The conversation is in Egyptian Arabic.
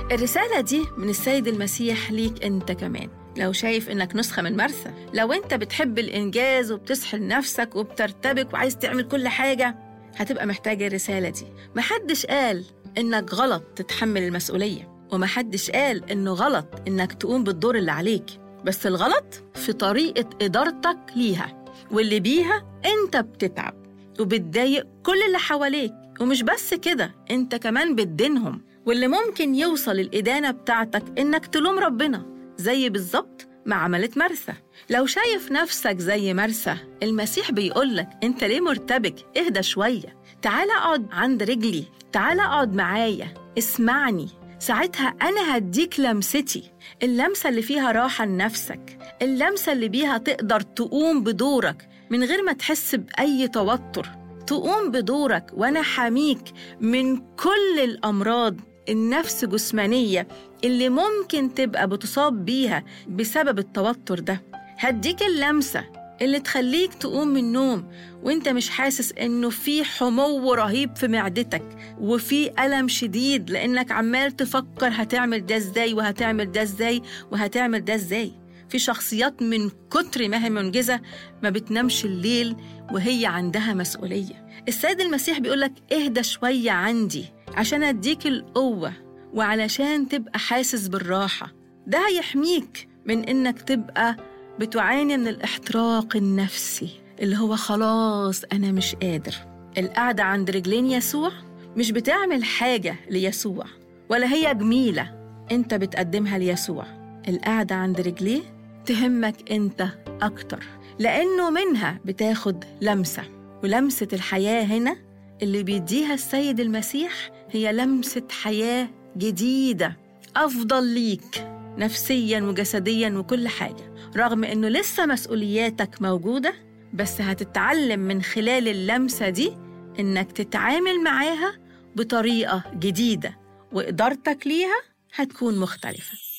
الرسالة دي من السيد المسيح ليك أنت كمان لو شايف إنك نسخة من مرثا لو أنت بتحب الإنجاز وبتسحل نفسك وبترتبك وعايز تعمل كل حاجة هتبقى محتاج الرسالة دي محدش قال إنك غلط تتحمل المسؤولية ومحدش قال إنه غلط إنك تقوم بالدور اللي عليك بس الغلط في طريقة إدارتك ليها واللي بيها أنت بتتعب وبتضايق كل اللي حواليك ومش بس كده أنت كمان بتدينهم واللي ممكن يوصل الإدانة بتاعتك إنك تلوم ربنا زي بالظبط ما عملت مرثا لو شايف نفسك زي مرثا المسيح بيقولك انت ليه مرتبك اهدى شوية تعال اقعد عند رجلي تعال اقعد معايا اسمعني ساعتها أنا هديك لمستي اللمسة اللي فيها راحة لنفسك اللمسة اللي بيها تقدر تقوم بدورك من غير ما تحس بأي توتر تقوم بدورك وأنا حاميك من كل الأمراض النفس جسمانية اللي ممكن تبقى بتصاب بيها بسبب التوتر ده هديك اللمسة اللي تخليك تقوم من النوم وانت مش حاسس انه في حمو رهيب في معدتك وفي ألم شديد لانك عمال تفكر هتعمل ده ازاي وهتعمل ده ازاي وهتعمل ده ازاي في شخصيات من كتر ما هي منجزة ما بتنامش الليل وهي عندها مسؤولية السيد المسيح بيقولك اهدى شوية عندي عشان أديك القوة وعلشان تبقى حاسس بالراحة ده هيحميك من إنك تبقى بتعاني من الاحتراق النفسي اللي هو خلاص أنا مش قادر القعدة عند رجلين يسوع مش بتعمل حاجة ليسوع ولا هي جميلة أنت بتقدمها ليسوع القعدة عند رجليه تهمك أنت أكتر لأنه منها بتاخد لمسة ولمسة الحياة هنا اللي بيديها السيد المسيح هي لمسة حياة جديدة أفضل ليك نفسيا وجسديا وكل حاجة رغم إنه لسه مسؤولياتك موجودة بس هتتعلم من خلال اللمسة دي إنك تتعامل معاها بطريقة جديدة وإدارتك ليها هتكون مختلفة